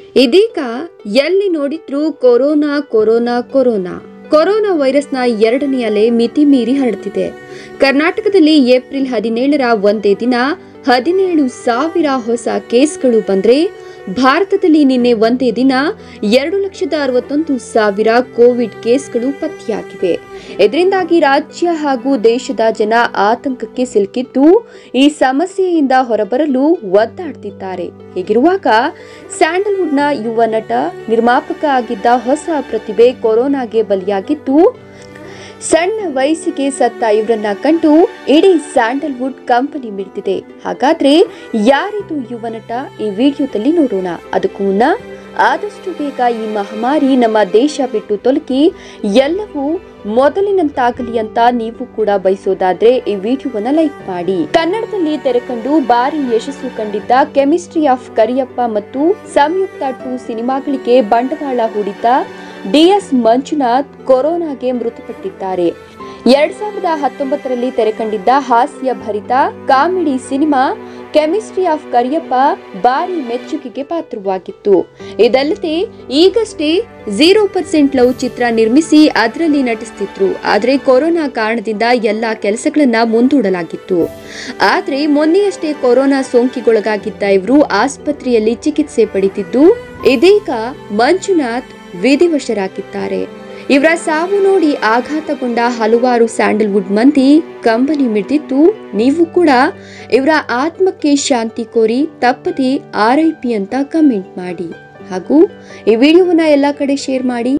ಇದೀಗ ಎಲ್ಲಿ ನೋಡಿದ್ರೂ ಕೊರೋನಾ ಕೊರೋನಾ ಕೊರೋನಾ ಕೊರೋನಾ ವೈರಸ್ನ ಎರಡನೇ ಅಲೆ ಮಿತಿ ಮೀರಿ ಹರಡ್ತಿದೆ ಕರ್ನಾಟಕದಲ್ಲಿ ಏಪ್ರಿಲ್ ಹದಿನೇಳರ ಒಂದೇ ದಿನ ಹದಿನೇಳು ಸಾವಿರ ಹೊಸ ಕೇಸ್ಗಳು ಬಂದ್ರೆ ಭಾರತದಲ್ಲಿ ನಿನ್ನೆ ಒಂದೇ ದಿನ ಎರಡು ಲಕ್ಷದ ಅರವತ್ತೊಂದು ಸಾವಿರ ಕೋವಿಡ್ ಕೇಸ್ಗಳು ಪತ್ತೆಯಾಗಿವೆ ಇದರಿಂದಾಗಿ ರಾಜ್ಯ ಹಾಗೂ ದೇಶದ ಜನ ಆತಂಕಕ್ಕೆ ಸಿಲುಕಿದ್ದು ಈ ಸಮಸ್ಯೆಯಿಂದ ಹೊರಬರಲು ಒದ್ದಾಡ್ತಿದ್ದಾರೆ ಹೀಗಿರುವಾಗ ಸ್ಯಾಂಡಲ್ವುಡ್ನ ಯುವ ನಟ ನಿರ್ಮಾಪಕ ಆಗಿದ್ದ ಹೊಸ ಪ್ರತಿಭೆ ಕೊರೋನಾಗೆ ಬಲಿಯಾಗಿದ್ದು ಸಣ್ಣ ವಯಸ್ಸಿಗೆ ಸತ್ತ ಇವರನ್ನ ಕಂಡು ಇಡೀ ಸ್ಯಾಂಡಲ್ವುಡ್ ಕಂಪನಿ ಮಿಡ್ತಿದೆ ಹಾಗಾದ್ರೆ ಯಾರಿದು ಯುವ ನಟ ಈ ವಿಡಿಯೋದಲ್ಲಿ ನೋಡೋಣ ಅದಕ್ಕೂ ಮುನ್ನ ಆದಷ್ಟು ಬೇಗ ಈ ಮಹಾಮಾರಿ ನಮ್ಮ ದೇಶ ಬಿಟ್ಟು ತೊಲಗಿ ಎಲ್ಲವೂ ಮೊದಲಿನಂತಾಗಲಿ ಅಂತ ನೀವು ಕೂಡ ಬಯಸೋದಾದ್ರೆ ಈ ವಿಡಿಯೋವನ್ನ ಲೈಕ್ ಮಾಡಿ ಕನ್ನಡದಲ್ಲಿ ತೆರೆಕಂಡು ಭಾರಿ ಯಶಸ್ಸು ಕಂಡಿದ್ದ ಕೆಮಿಸ್ಟ್ರಿ ಆಫ್ ಕರಿಯಪ್ಪ ಮತ್ತು ಸಂಯುಕ್ತ ಟು ಸಿನಿಮಾಗಳಿಗೆ ಬಂಡವಾಳ ಹೂಡಿದ್ದ ಡಿಎಸ್ ಮಂಜುನಾಥ್ ಕೊರೋನಾಗೆ ಮೃತಪಟ್ಟಿದ್ದಾರೆ ಎರಡ್ ಸಾವಿರದ ಹತ್ತೊಂಬತ್ತರಲ್ಲಿ ತೆರೆಕಂಡಿದ್ದ ಹಾಸ್ಯ ಭರಿತ comedy cinema chemistry of Kariyappa ಭಾರಿ ಮೆಚ್ಚುಗೆಗೆ ಪಾತ್ರವಾಗಿತ್ತು ಇದಲ್ಲದೆ ಈಗಷ್ಟೇ ಝೀರೋ ಪರ್ಸೆಂಟ್ ಲವ್ ಚಿತ್ರ ನಿರ್ಮಿಸಿ ಅದರಲ್ಲಿ ನಟಿಸ್ತಿದ್ರು ಆದ್ರೆ ಕೊರೋನಾ ಕಾರಣದಿಂದ ಎಲ್ಲಾ ಕೆಲಸಗಳನ್ನ ಮುಂದೂಡಲಾಗಿತ್ತು ಆದ್ರೆ ಮೊನ್ನೆಯಷ್ಟೇ ಕೊರೋನಾ ಸೋಂಕಿಗೊಳಗಾಗಿದ್ದ ಇವರು ಆಸ್ಪತ್ರೆಯಲ್ಲಿ ಚಿಕಿತ್ಸೆ ಪಡೆದಿದ್ದು ಇದೀಗ ಮಂಜುನಾಥ್ ವಿಧಿವಶರಾಗಿದ್ದಾರೆ ಇವರ ಸಾವು ನೋಡಿ ಆಘಾತಗೊಂಡ ಹಲವಾರು ಸ್ಯಾಂಡಲ್ವುಡ್ ಮಂದಿ ಕಂಬನಿ ಮಿಡಿದಿದ್ದು ನೀವು ಕೂಡ ಇವರ ಆತ್ಮಕ್ಕೆ ಶಾಂತಿ ಕೋರಿ ತಪ್ಪದೆ ಆರ್ ಐ ಪಿ ಅಂತ ಕಮೆಂಟ್ ಮಾಡಿ ಹಾಗೂ ಈ ವಿಡಿಯೋವನ್ನ ಎಲ್ಲ ಕಡೆ ಶೇರ್ ಮಾಡಿ